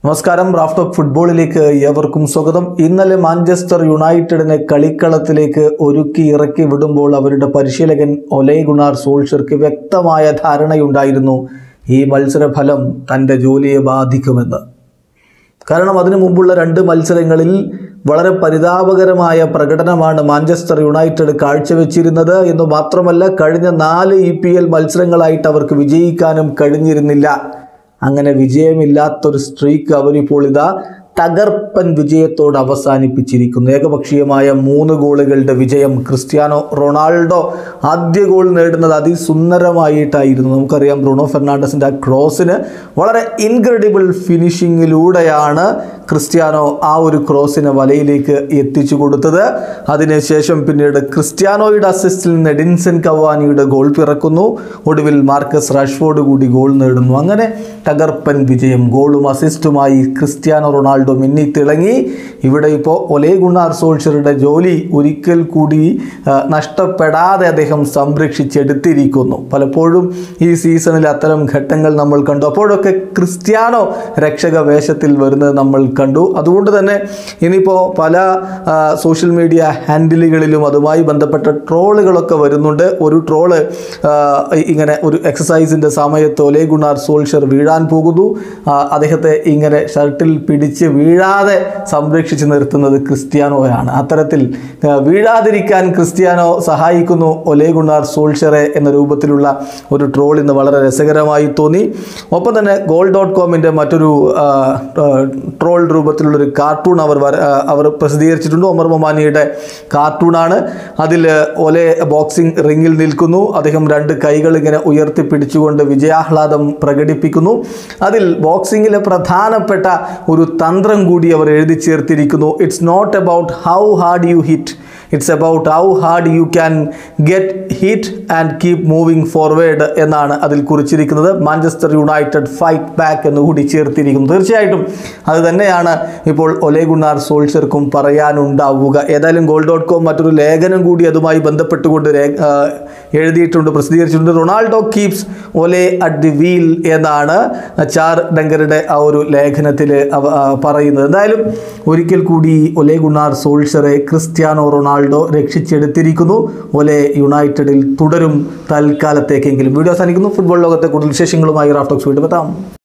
നമസ്കാരം raft of ഫുട്ബോളിലേക്ക് ഏവർക്കും സ്വാഗതം ഇന്നലെ മാഞ്ചസ്റ്റർ യുണൈറ്റഡിനെ കളിക്കളത്തിലേക്ക് ഒരുക്കി ഇറക്കി വിടുമ്പോൾ അവരുടെ പരിശീലകൻ ഒലേ ഗുണാർ സോൾഷർക്ക് വ്യക്തമായ ധാരണയുണ്ടായിരുന്നു ഈ മത്സരഫലം തൻ്റെ ജോലിയെ ബാധിക്കുമെന്ന് കാരണം അതിനു മുമ്പുള്ള രണ്ട് മത്സരങ്ങളിൽ വളരെ പരിതാപകരമായ പ്രകടനമാണ് മാഞ്ചസ്റ്റർ യുണൈറ്റഡ് കാഴ്ചവെച്ചിരുന്നത് എന്ന് മാത്രമല്ല കഴിഞ്ഞ നാല് ഇ പി എൽ മത്സരങ്ങളായിട്ട് അവർക്ക് വിജയിക്കാനും കഴിഞ്ഞിരുന്നില്ല അങ്ങനെ വിജയമില്ലാത്തൊരു സ്ട്രീക്ക് അവരിപ്പോൾ ഇതാ തകർപ്പൻ വിജയത്തോട് അവസാനിപ്പിച്ചിരിക്കുന്നു ഏകപക്ഷീയമായ മൂന്ന് ഗോളുകളുടെ വിജയം ക്രിസ്ത്യാനോ റൊണാൾഡോ ആദ്യ ഗോൾ നേടുന്നത് അതിസുന്ദരമായിട്ടായിരുന്നു നമുക്കറിയാം ബ്രൂണോ ഫെർണാണ്ടസിൻ്റെ ആ ക്രോസിന് വളരെ ഇൻക്രെഡിബിൾ ഫിനിഷിങ്ങിലൂടെയാണ് ക്രിസ്ത്യാനോ ആ ഒരു ക്രോസിനെ വലയിലേക്ക് എത്തിച്ചു കൊടുത്തത് അതിനുശേഷം പിന്നീട് ക്രിസ്ത്യാനോയുടെ അസിസ്റ്റിൽ നിന്ന് എഡിൻസൺ കവാനിയുടെ ഗോൾ പിറക്കുന്നു ഒടുവിൽ മാർക്കസ് റാഷ്ഫോർഡ് കൂടി ഗോൾ നേടുന്നു അങ്ങനെ തകർപ്പൻ വിജയം ഗോളും അസിസ്റ്റുമായി ക്രിസ്ത്യാനോ റൊണാൾഡോ മിന്നി തിളങ്ങി ഇവിടെ ഇപ്പോൾ ഒലേ ഗുണാർ സോൾഷറുടെ ജോലി ഒരിക്കൽ കൂടി ആ, നഷ്ടപ്പെടാതെ അദ്ദേഹം സംരക്ഷിച്ചെടുത്തിരിക്കുന്നു പലപ്പോഴും ഈ സീസണിൽ അത്തരം ഘട്ടങ്ങൾ നമ്മൾ കണ്ടു അപ്പോഴൊക്കെ ക്രിസ്ത്യാനോ രക്ഷക വേഷത്തിൽ വരുന്നത് നമ്മൾ കണ്ടു അതുകൊണ്ട് തന്നെ ഇനിയിപ്പോൾ പല ആ, സോഷ്യൽ മീഡിയ ഹാൻഡിലുകളിലും അതുമായി ബന്ധപ്പെട്ട ട്രോളുകളൊക്കെ വരുന്നുണ്ട് ഒരു ട്രോള് ആ, ഇങ്ങനെ ഒരു എക്സസൈസിൻ്റെ സമയത്ത് ഒലേ ഗുണാർ സോൾഷർ വീഴാൻ പോകുന്നു ആ, അദ്ദേഹത്തെ ഇങ്ങനെ ഷർട്ടിൽ പിടിച്ച് വീഴാതെ സംരക്ഷിച്ച് നിർത്തുന്നത് ക്രിസ്ത്യാനോയാണ് അത്തരത്തിൽ ആ, വീഴാതിരിക്കാൻ ക്രിസ്ത്യാനോ സഹായിക്കുന്നു ഒലേ ഗുണാർ സോൾഷറെ എന്ന രൂപത്തിലുള്ള ഒരു ട്രോൾ ഇന്ന് വളരെ രസകരമായി തോന്നി ഒപ്പം തന്നെ ഗോൾ ഡോട്ട് കോമിൻ്റെ മറ്റൊരു ആ, ആ, ട്രോൾ രൂപത്തിലുള്ളൊരു കാർട്ടൂൺ അവർ വര- ആ, അവർ പ്രസിദ്ധീകരിച്ചിട്ടുണ്ട് ഒമർ മൊമാനിയുടെ കാർട്ടൂണാണ് അതിൽ ഒലെ ബോക്സിംഗ് റിങ്ങിൽ നിൽക്കുന്നു അദ്ദേഹം രണ്ട് കൈകൾ ഇങ്ങനെ ഉയർത്തി പിടിച്ചുകൊണ്ട് വിജയാഹ്ലാദം പ്രകടിപ്പിക്കുന്നു അതിൽ ബോക്സിങ്ങിലെ പ്രധാനപ്പെട്ട ഒരു തന്ത്രം കൂടി അവർ എഴുതി ചേർത്തിരിക്കുന്നു it's not about how hard you hit it's about how hard you can get hit and keep moving forward എന്നാണ് അതിൽ കുറിച്ചിരിക്കുന്നത് മാഞ്ചസ്റ്റർ യുണൈറ്റഡ് ഫൈറ്റ് ബാക്ക് എന്ന് കൂടി ചേർത്തിരിക്കുന്നു തീർച്ചയായിട്ടും അത് തന്നെയാണ് ഇപ്പോൾ ഒലേ ഗുണാർ സോൾഷർക്കും പറയാനുണ്ടാവുക ഏതായാലും ഗോൾ ഡോട്ട് കോം മറ്റൊരു ലേഖനം കൂടി അതുമായി ബന്ധപ്പെട്ടുകൊണ്ട് രേ- ആ, എഴുതിയിട്ടുണ്ട് പ്രസിദ്ധീകരിച്ചിട്ടുണ്ട് Ronaldo keeps Ole at the wheel എന്നാണ് ചാർ ഡങ്കറുടെ ആ ഒരു ലേഖനത്തിൽ അവ- ആ, പറയുന്നത് എന്തായാലും ഒരിക്കൽ കൂടി ഒലെ ഗുണാർ സോൾഷറെ ക്രിസ്ത്യാനോ റൊണാൾഡോ രക്ഷിച്ചെടുത്തിരിക്കുന്നു ഒലെ യുണൈറ്റഡിൽ തുടരും തൽക്കാലത്തേക്കെങ്കിലും വീഡിയോ അവസാനിക്കുന്നു ഫുട്ബോൾ ലോകത്തെ കൂടുതൽ വിശേഷങ്ങളുമായി റാഫ്റ്റോക്സ് വീണ്ടും എത്താം